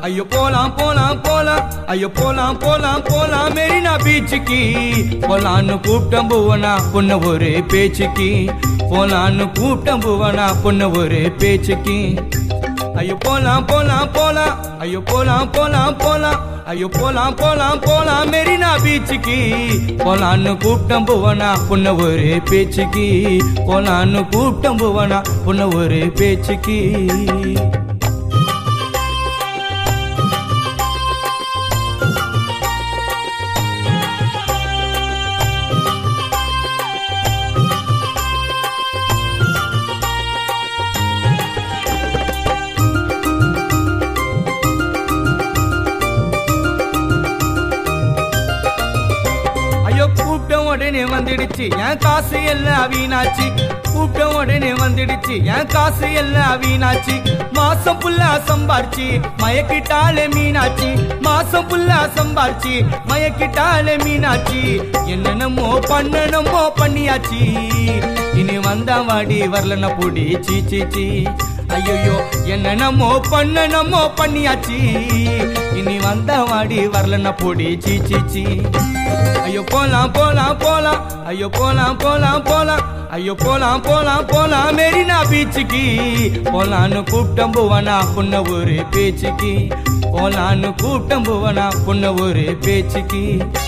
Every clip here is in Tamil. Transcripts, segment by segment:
ஐயோ போலாம் போலாம் போலாம் ஐயோ போலாம் போலாம் போலாம் மெரினா பீச்சுக்கு போலான்னு கூட்டம் போவனா பொண்ணு ஒரு பேச்சுக்கு போலான்னு கூட்டம் போவனா பொண்ணு ஒரு பேச்சுக்கு ஐயோ போலாம் போலாம் போலாம் ஐயோ போலாம் போலாம் போலாம் ஐயோ போலாம் போலாம் போலாம் மெரினா பீச்சுக்கு போலான்னு கூட்டம் போவனா பொண்ணு ஒரு பேச்சுக்கு போலான்னு கூட்டம் போவனா பொண்ணு ஒரு பேச்சுக்கு ஐயோ கூட்டம் உடனே வந்துடுச்சு என் காசு எல்லாம் வீணாச்சு கூட்டம் உடனே வந்துடுச்சு என் காசு எல்லாம் வீணாச்சு மாசம் புல்லா சம்பாரிச்சு மயக்கிட்டாலே மீனாச்சு மாசம் புல்லா சம்பாரிச்சு மயக்கிட்டாலே மீனாச்சு என்னென்னமோ பண்ணணுமோ பண்ணியாச்சு இனி வந்தா வாடி வரலன்னா பொடி சீ சீ சீ ஐயோ என்னென்னமோ பண்ணணுமோ பண்ணியாச்சு இனி வந்தா வாடி வரலன்னா பொடி சீ சீ சீ ஐயோ போலாம் போலாம் போலாம் ஐயோ போலாம் போலாம் போலாம் ஐயோ போலாம் போலாம் போலாம் மெரினா பீச்சுக்கு போலான்னு கூட்டம் போவனா பொண்ண ஒரு பேச்சுக்கு போலான்னு கூட்டம் போவனா பொண்ண ஒரு பேச்சுக்கு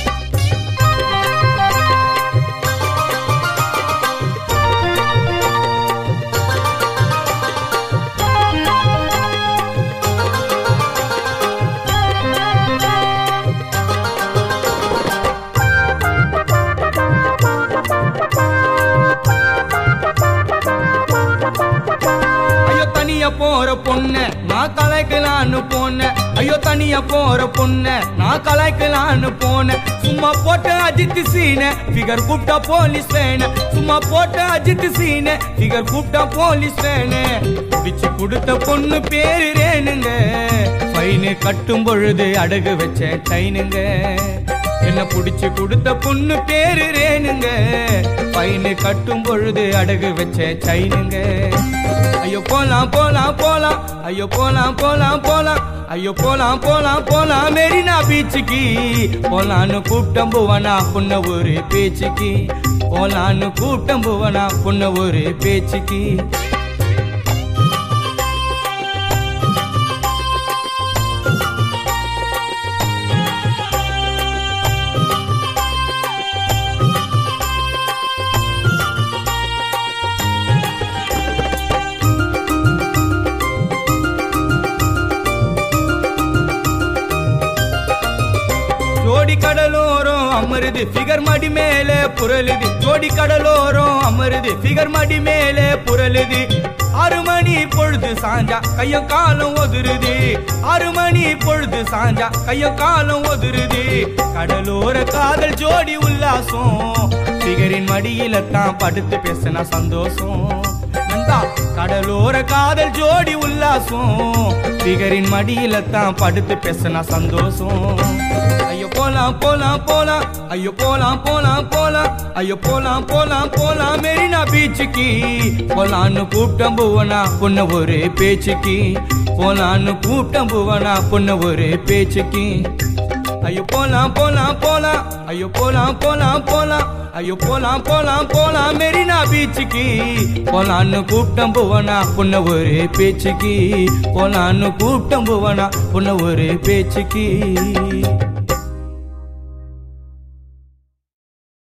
ஐயோ தனியா போற பொண்ண நான் கலாய்க்கலான்னு போனேன் ஐயோ தனியா போற பொண்ண நான் கலாய்க்கலான்னு போனேன் சும்மா போட்ட அஜித் சீன ஃபிகர் கூப்பிட்டா போலீஸ் வேண சும்மா போட்ட அஜித் சீன ஃபிகர் கூப்பிட்டா போலீஸ் வேண பிச்சு கொடுத்த பொண்ணு பேரு ரேணுங்க ஃபைனு கட்டும் பொழுது அடகு வச்ச டைனுங்க என்ன புடிச்சு கொடுத்த பொண்ணு பேரு ரேணுங்க பையனு கட்டும் பொழுது அடகு வச்ச சைனுங்க ஐயோ போலாம் போலாம் போலாம் ஐயோ போலாம் போலாம் போலாம் ஐயோ போலாம் போலாம் போலாம் மெரினா பீச்சுக்கு போலான்னு கூட்டம் போவனா பொண்ண ஒரு பேச்சுக்கு போலான்னு கூட்டம் போவனா பொண்ண ஒரு பேச்சுக்கு ஜோடி கடலோரம் அமருது ஃபிகர் மடி மேலே புரளுது ஜோடி கடலோரம் அமருது ஃபிகர் மடி மேலே புரளுது ஆறு மணி பொழுது சாஞ்சா கையோ காலம் ஒதுருது ஆறு மணி பொழுது சாஞ்சா கையோ காலம் ஒதுருது கடலோர காதல் ஜோடி உல்லாசம் ஃபிகரின் மடியில தான் படுத்து பேசினா சந்தோஷம் நந்தா கடலோர காதல் ஜோடி உல்லாசம் ஃபிகரின் மடியில தான் படுத்து பேசினா சந்தோஷம் ஐயோ போலாம் போலாம் போலாம் ஐயோ போலாம் போலாம் போலாம் ஐயோ போலாம் போலாம் போலாம் மெரினா பீச்சுக்கு போலான்னு கூட்டம் போவனா பொண்ண ஒரு பேச்சுக்கு போலான்னு கூட்டம் போவனா பொண்ண ஒரு பேச்சுக்கு ஐயோ போலாம் போலாம் போலாம் ஐயோ போலாம் போலாம் போலாம் ஐயோ போலாம் போலாம் போலாம் மெரினா பீச்சுக்கு போலான்னு கூட்டம் போவனா பொண்ண ஒரு பேச்சுக்கு போலான்னு கூட்டம் போவனா பொண்ண ஒரு பேச்சுக்கு